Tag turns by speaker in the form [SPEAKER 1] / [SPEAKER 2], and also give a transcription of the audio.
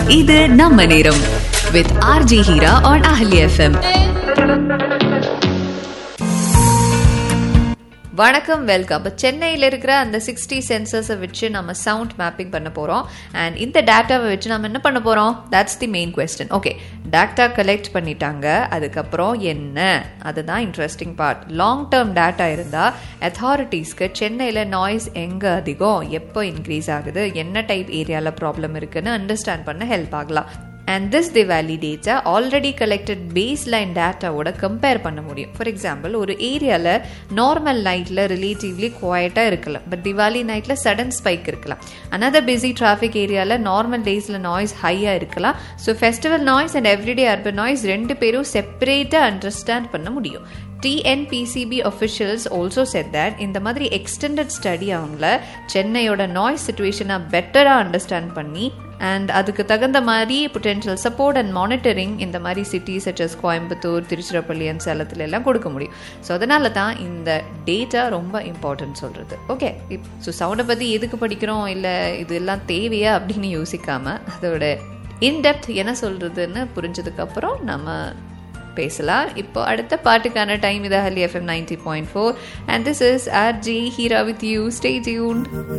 [SPEAKER 1] இது நம்ம நேரம் வித் ஆர்ஜி ஹீரா ஆன் அஹலி எஃப்எம்
[SPEAKER 2] வணக்கம் வெல்கம் இப்போ சென்னையில் இருக்கிற அந்த சிக்ஸ்டி சென்சர்ஸை வச்சு நம்ம சவுண்ட் மேப்பிங் பண்ண போகிறோம் அண்ட் இந்த டேட்டாவை வச்சு நம்ம என்ன பண்ண போகிறோம் that's the main question okay data collect பண்ணிட்டாங்க அதுக்கப்புறம் என்ன அதுதான் interesting part long term data இருந்தால் அத்தாரிட்டிஸ்க்கு சென்னையில் நாய்ஸ் எங்கே அதிகம் எப்போ இன்க்ரீஸ் ஆகுது என்ன டைப் ஏரியாவில் ப்ராப்ளம் இருக்குன்னு அண்டர்ஸ்டாண்ட் பண்ண ஹெல்ப் ஆகலாம் and this Diwali data already collected baseline டேட்டாவோட கம்பேர் பண்ண முடியும் ஃபார் எக்ஸாம்பிள் ஒரு ஏரியாவில் நார்மல் நைட்டில் ரிலேட்டிவ்லி குவாய்ட்டாக இருக்கலாம் பட் திவாலி நைட்டில் சடன் ஸ்பைக் இருக்கலாம் அனதர் பிஸி டிராஃபிக் ஏரியாவில் நார்மல் டேஸில் நாய்ஸ் ஹையாக இருக்கலாம் so festival noise and everyday urban noise ரெண்டு பேரும் செப்பரேட்டாக அண்டர்ஸ்டாண்ட் பண்ண முடியும் TNPCB officials also said that இந்த மாதிரி எக்ஸ்டெண்டட் ஸ்டடி அவங்கள சென்னையோட நாய்ஸ் சுச்சுவேஷனை பெட்டராக அண்டர்ஸ்டாண்ட் பண்ணி அண்ட் அதுக்கு தகுந்த மாதிரி பொட்டென்ஷியல் சப்போர்ட் அண்ட் மானிட்டரிங் இந்த மாதிரி cities such as Coimbatore Tiruchirappalli and சேலத்துல எல்லாம் கொடுக்க முடியும் ஸோ அதனால தான் இந்த டேட்டா ரொம்ப இம்பார்ட்டன்ட் சொல்கிறது ஓகே இப் ஸோ சவுண்டை பற்றி எதுக்கு படிக்கிறோம் இல்லை இதெல்லாம் தேவையா அப்படின்னு யோசிக்காமல் அதோட இன்டெப்த் என்ன சொல்கிறதுன்னு புரிஞ்சதுக்கப்புறம் நம்ம பேசலாம் இப்போ அடுத்த பாட்டுக்கான டைம் இது ஹலி FM ninety point four and this is R G Heera with you stay tune